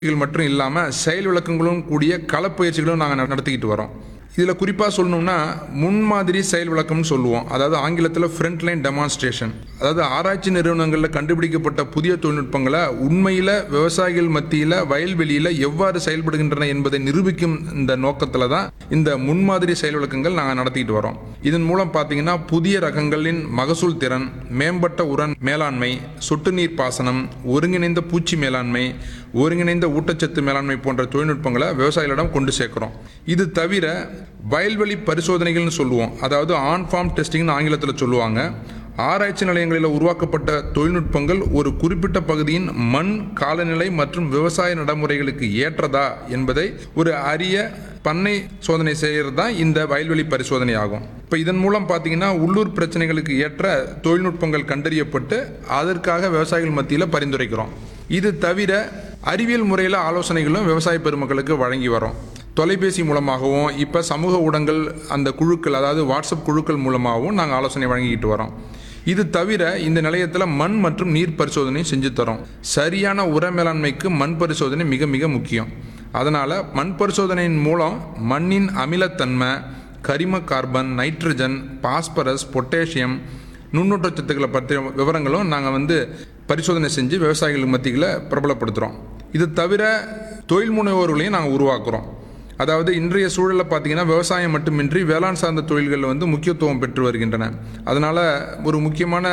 பயிற்சிகள் மட்டும் இல்லாமல் செயல் விளக்கங்களும் கூடிய களப்பயிற்சிகளும் நாங்கள் நடத்திக்கிட்டு வரோம் இதில் குறிப்பாக சொல்லணும்னா முன்மாதிரி செயல் விளக்கம்னு சொல்லுவோம் அதாவது ஆங்கிலத்தில் ஃப்ரண்ட் லைன் டெமான்ஸ்ட்ரேஷன் அதாவது ஆராய்ச்சி நிறுவனங்களில் கண்டுபிடிக்கப்பட்ட புதிய தொழில்நுட்பங்களை உண்மையில் விவசாயிகள் மத்தியில் வயல்வெளியில் எவ்வாறு செயல்படுகின்றன என்பதை நிரூபிக்கும் இந்த நோக்கத்தில் தான் இந்த முன்மாதிரி செயல் விளக்கங்கள் நாங்கள் நடத்திக்கிட்டு வரோம் இதன் மூலம் பார்த்தீங்கன்னா புதிய ரகங்களின் மகசூல் திறன் மேம்பட்ட உரன் மேலாண்மை சொட்டு நீர் பாசனம் ஒருங்கிணைந்த பூச்சி மேலாண்மை ஒருங்கிணைந்த ஊட்டச்சத்து மேலாண்மை போன்ற தொழில்நுட்பங்களை விவசாயிகளிடம் கொண்டு சேர்க்கிறோம் இது தவிர வயல்வெளி பரிசோதனைகள்னு சொல்லுவோம் அதாவது ஆன் ஃபார்ம் டெஸ்டிங்னு ஆங்கிலத்தில் சொல்லுவாங்க ஆராய்ச்சி நிலையங்களில் உருவாக்கப்பட்ட தொழில்நுட்பங்கள் ஒரு குறிப்பிட்ட பகுதியின் மண் காலநிலை மற்றும் விவசாய நடைமுறைகளுக்கு ஏற்றதா என்பதை ஒரு அரிய பண்ணை சோதனை செய்கிறது தான் இந்த வயல்வெளி பரிசோதனை ஆகும் இப்போ இதன் மூலம் பார்த்தீங்கன்னா உள்ளூர் பிரச்சனைகளுக்கு ஏற்ற தொழில்நுட்பங்கள் கண்டறியப்பட்டு அதற்காக விவசாயிகள் மத்தியில் பரிந்துரைக்கிறோம் இது தவிர அறிவியல் முறையில் ஆலோசனைகளும் விவசாய பெருமக்களுக்கு வழங்கி வரோம் தொலைபேசி மூலமாகவும் இப்போ சமூக ஊடகங்கள் அந்த குழுக்கள் அதாவது வாட்ஸ்அப் குழுக்கள் மூலமாகவும் நாங்கள் ஆலோசனை வழங்கிக்கிட்டு வரோம் இது தவிர இந்த நிலையத்தில் மண் மற்றும் நீர் பரிசோதனை செஞ்சு தரோம் சரியான உர மேலாண்மைக்கு மண் பரிசோதனை மிக மிக முக்கியம் அதனால் மண் பரிசோதனையின் மூலம் மண்ணின் அமிலத்தன்மை கரிம கார்பன் நைட்ரஜன் பாஸ்பரஸ் பொட்டாசியம் நுண்ணூட்டச்சத்துக்களை பற்றிய விவரங்களும் நாங்கள் வந்து பரிசோதனை செஞ்சு விவசாயிகள் மத்தியில் பிரபலப்படுத்துகிறோம் இது தவிர தொழில் முனைவோர்களையும் நாங்கள் உருவாக்குறோம் அதாவது இன்றைய சூழலில் பார்த்தீங்கன்னா விவசாயம் மட்டுமின்றி வேளாண் சார்ந்த தொழில்கள் வந்து முக்கியத்துவம் பெற்று வருகின்றன அதனால் ஒரு முக்கியமான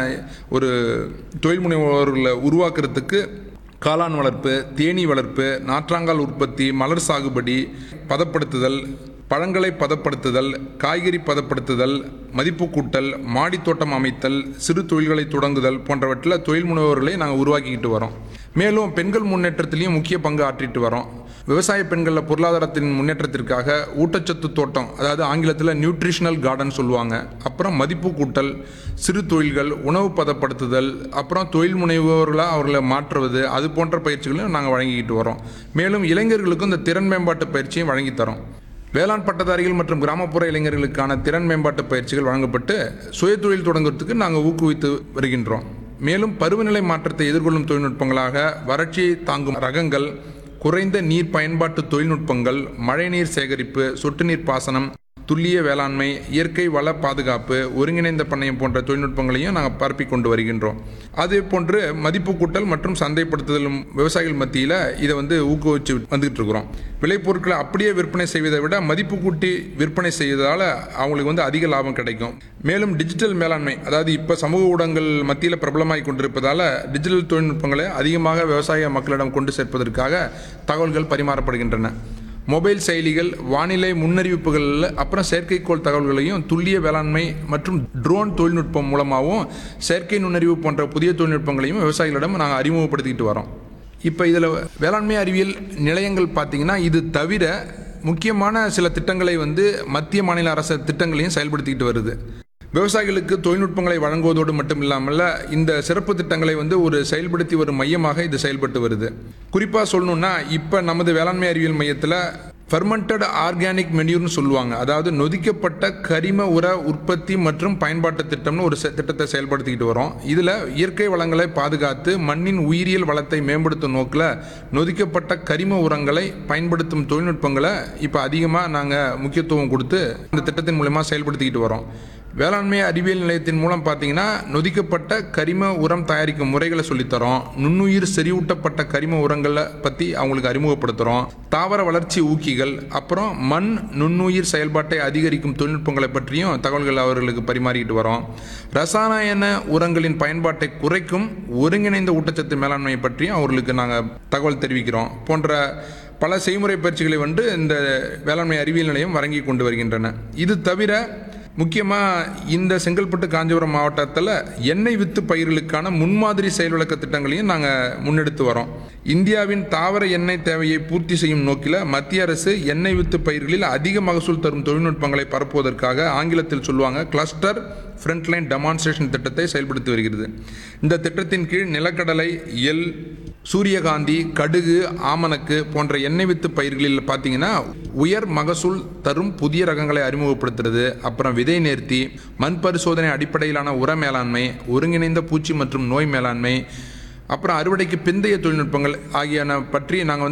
ஒரு தொழில் முனைவோர்களை உருவாக்குறதுக்கு காளான் வளர்ப்பு தேனீ வளர்ப்பு நாற்றாங்கால் உற்பத்தி மலர் சாகுபடி பதப்படுத்துதல் பழங்களை பதப்படுத்துதல் காய்கறி பதப்படுத்துதல் மதிப்பு கூட்டல் மாடித் தோட்டம் அமைத்தல் சிறு தொழில்களை தொடங்குதல் போன்றவற்றில் தொழில் முனைவோர்களை நாங்கள் உருவாக்கிக்கிட்டு வரோம் மேலும் பெண்கள் முன்னேற்றத்திலையும் முக்கிய பங்கு ஆற்றிட்டு வரோம் விவசாய பெண்களில் பொருளாதாரத்தின் முன்னேற்றத்திற்காக ஊட்டச்சத்து தோட்டம் அதாவது ஆங்கிலத்தில் நியூட்ரிஷனல் கார்டன் சொல்லுவாங்க அப்புறம் மதிப்பு கூட்டல் சிறு தொழில்கள் உணவு பதப்படுத்துதல் அப்புறம் தொழில் முனைவோர்களாக அவர்களை மாற்றுவது அது போன்ற பயிற்சிகளையும் நாங்கள் வழங்கிக்கிட்டு வரோம் மேலும் இளைஞர்களுக்கும் இந்த திறன் மேம்பாட்டு பயிற்சியும் வழங்கித் தரோம் வேளாண் பட்டதாரிகள் மற்றும் கிராமப்புற இளைஞர்களுக்கான திறன் மேம்பாட்டு பயிற்சிகள் வழங்கப்பட்டு சுயதொழில் தொடங்குறதுக்கு நாங்கள் ஊக்குவித்து வருகின்றோம் மேலும் பருவநிலை மாற்றத்தை எதிர்கொள்ளும் தொழில்நுட்பங்களாக வறட்சியை தாங்கும் ரகங்கள் குறைந்த நீர் பயன்பாட்டு தொழில்நுட்பங்கள் மழைநீர் சேகரிப்பு சொட்டு நீர் பாசனம் துல்லிய வேளாண்மை இயற்கை வள பாதுகாப்பு ஒருங்கிணைந்த பண்ணையம் போன்ற தொழில்நுட்பங்களையும் நாங்கள் பரப்பி கொண்டு வருகின்றோம் அதே போன்று மதிப்பு கூட்டல் மற்றும் சந்தைப்படுத்துதலும் விவசாயிகள் மத்தியில் இதை வந்து ஊக்குவிச்சு வந்துகிட்டு இருக்கிறோம் விளைபொருட்களை அப்படியே விற்பனை செய்வதை விட மதிப்பு கூட்டி விற்பனை செய்வதால் அவங்களுக்கு வந்து அதிக லாபம் கிடைக்கும் மேலும் டிஜிட்டல் மேலாண்மை அதாவது இப்போ சமூக ஊடகங்கள் மத்தியில் பிரபலமாகி கொண்டிருப்பதால் டிஜிட்டல் தொழில்நுட்பங்களை அதிகமாக விவசாய மக்களிடம் கொண்டு சேர்ப்பதற்காக தகவல்கள் பரிமாறப்படுகின்றன மொபைல் செயலிகள் வானிலை முன்னறிவிப்புகள் அப்புறம் செயற்கைக்கோள் தகவல்களையும் துல்லிய வேளாண்மை மற்றும் ட்ரோன் தொழில்நுட்பம் மூலமாகவும் செயற்கை நுண்ணறிவு போன்ற புதிய தொழில்நுட்பங்களையும் விவசாயிகளிடம் நாங்கள் அறிமுகப்படுத்திக்கிட்டு வரோம் இப்போ இதில் வேளாண்மை அறிவியல் நிலையங்கள் பார்த்தீங்கன்னா இது தவிர முக்கியமான சில திட்டங்களை வந்து மத்திய மாநில அரசு திட்டங்களையும் செயல்படுத்திக்கிட்டு வருது விவசாயிகளுக்கு தொழில்நுட்பங்களை வழங்குவதோடு மட்டும் இல்லாமல் இந்த சிறப்பு திட்டங்களை வந்து ஒரு செயல்படுத்தி வரும் மையமாக இது செயல்பட்டு வருது குறிப்பாக சொல்லணும்னா இப்போ நமது வேளாண்மை அறிவியல் மையத்தில் ஃபெர்மெண்டட் ஆர்கானிக் மெனியூர்னு சொல்லுவாங்க அதாவது நொதிக்கப்பட்ட கரிம உர உற்பத்தி மற்றும் பயன்பாட்டு திட்டம்னு ஒரு செ- திட்டத்தை செயல்படுத்திக்கிட்டு வரோம் இதில் இயற்கை வளங்களை பாதுகாத்து மண்ணின் உயிரியல் வளத்தை மேம்படுத்தும் நோக்கில் நொதிக்கப்பட்ட கரிம உரங்களை பயன்படுத்தும் தொழில்நுட்பங்களை இப்போ அதிகமாக நாங்கள் முக்கியத்துவம் கொடுத்து இந்த திட்டத்தின் மூலமா செயல்படுத்திக்கிட்டு வரோம் வேளாண்மை அறிவியல் நிலையத்தின் மூலம் பார்த்தீங்கன்னா நொதிக்கப்பட்ட கரிம உரம் தயாரிக்கும் முறைகளை சொல்லித்தரோம் நுண்ணுயிர் செறிவூட்டப்பட்ட கரிம உரங்களை பற்றி அவங்களுக்கு அறிமுகப்படுத்துகிறோம் தாவர வளர்ச்சி ஊக்கிகள் அப்புறம் மண் நுண்ணுயிர் செயல்பாட்டை அதிகரிக்கும் தொழில்நுட்பங்களை பற்றியும் தகவல்கள் அவர்களுக்கு பரிமாறிக்கிட்டு வரோம் ரசாயன உரங்களின் பயன்பாட்டை குறைக்கும் ஒருங்கிணைந்த ஊட்டச்சத்து மேலாண்மை பற்றியும் அவர்களுக்கு நாங்கள் தகவல் தெரிவிக்கிறோம் போன்ற பல செய்முறை பயிற்சிகளை வந்து இந்த வேளாண்மை அறிவியல் நிலையம் வழங்கி கொண்டு வருகின்றன இது தவிர முக்கியமாக இந்த செங்கல்பட்டு காஞ்சிபுரம் மாவட்டத்தில் எண்ணெய் வித்து பயிர்களுக்கான முன்மாதிரி செயல் விளக்க திட்டங்களையும் நாங்கள் முன்னெடுத்து வரோம் இந்தியாவின் தாவர எண்ணெய் தேவையை பூர்த்தி செய்யும் நோக்கில் மத்திய அரசு எண்ணெய் வித்து பயிர்களில் அதிக மகசூல் தரும் தொழில்நுட்பங்களை பரப்புவதற்காக ஆங்கிலத்தில் சொல்லுவாங்க கிளஸ்டர் ஃப்ரண்ட்லைன் டெமான்ஸ்ட்ரேஷன் திட்டத்தை செயல்படுத்தி வருகிறது இந்த திட்டத்தின் கீழ் நிலக்கடலை எள் சூரியகாந்தி கடுகு ஆமணக்கு போன்ற எண்ணெய் வித்து பயிர்களில் பார்த்தீங்கன்னா உயர் மகசூல் தரும் புதிய ரகங்களை அறிமுகப்படுத்துறது அப்புறம் விதை நேர்த்தி மண் பரிசோதனை அடிப்படையிலான உர மேலாண்மை ஒருங்கிணைந்த பூச்சி மற்றும் நோய் மேலாண்மை அப்புறம் அறுவடைக்கு பிந்தைய தொழில்நுட்பங்கள் ஆகியன பற்றி நாங்கள் வந்து